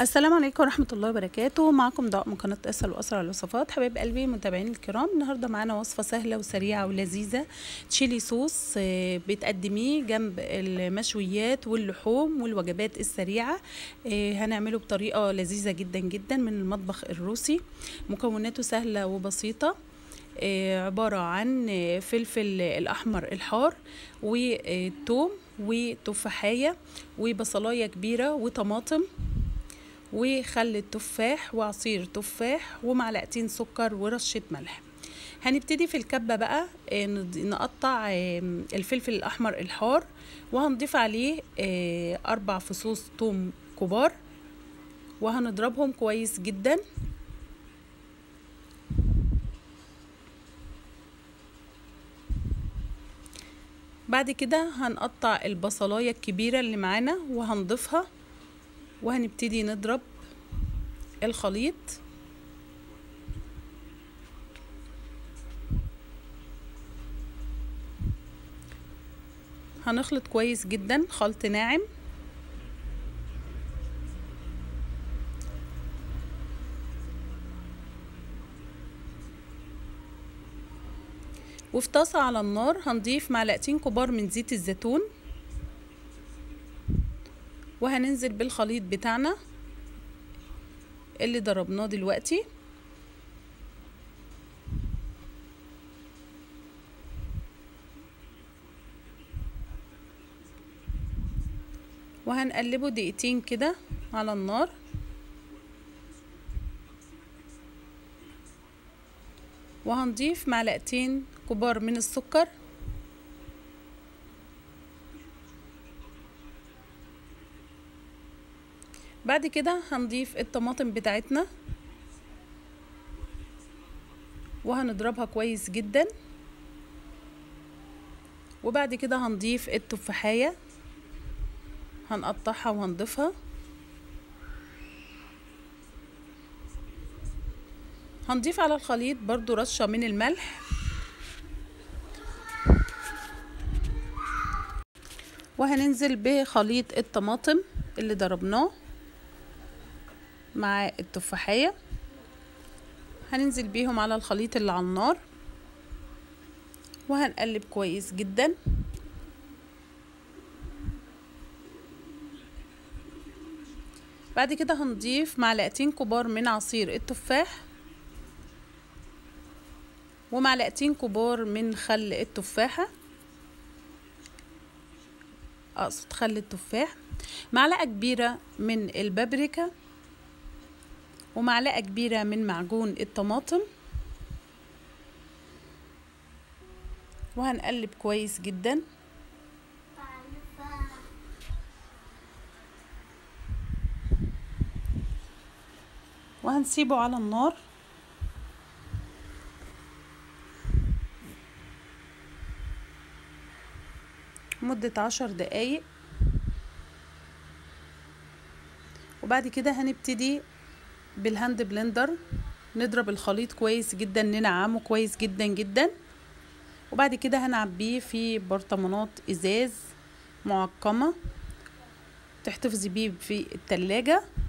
السلام عليكم ورحمة الله وبركاته معكم ضاء من قناة اسأل وأسرع الوصفات حبايب قلبي متابعين الكرام النهاردة معانا وصفة سهلة وسريعة ولذيذة تشيلي صوص آه، بتقدميه جنب المشويات واللحوم والوجبات السريعة آه، هنعمله بطريقة لذيذة جدا جدا من المطبخ الروسي مكوناته سهلة وبسيطة آه، عبارة عن آه، فلفل الأحمر الحار وتوم وتفاحية وبصلاية كبيرة وطماطم وخل التفاح وعصير تفاح ومعلقتين سكر ورشة ملح هنبتدي في الكبة بقى آه، ند- نقطع آه، الفلفل الأحمر الحار وهنضيف عليه آه، أربع فصوص توم كبار وهنضربهم كويس جدا بعد كده هنقطع البصلاية الكبيرة اللي معانا وهنضيفها وهنبتدي نضرب الخليط هنخلط كويس جدا خلط ناعم وفي طاسة على النار هنضيف معلقتين كبار من زيت الزيتون وهننزل بالخليط بتاعنا اللي ضربناه دلوقتي وهنقلبه دقيقتين كده على النار وهنضيف معلقتين كبار من السكر بعد كده هنضيف الطماطم بتاعتنا وهنضربها كويس جدا وبعد كده هنضيف التفاحية هنقطعها وهنضيفها هنضيف على الخليط برضو رشة من الملح وهننزل بخليط الطماطم اللي ضربناه مع التفاحية هننزل بيهم على الخليط اللي على النار وهنقلب كويس جدا بعد كده هنضيف معلقتين كبار من عصير التفاح ومعلقتين كبار من خل التفاحة اقصد خل التفاح معلقة كبيرة من البابريكا ومعلقة كبيرة من معجون الطماطم وهنقلب كويس جدا وهنسيبه على النار مدة عشر دقايق وبعد كده هنبتدي بالهاند بلندر نضرب الخليط كويس جدا ننعمه كويس جدا جدا وبعد كده هنعبيه في برطمانات ازاز معقمة تحتفظي بيه في التلاجة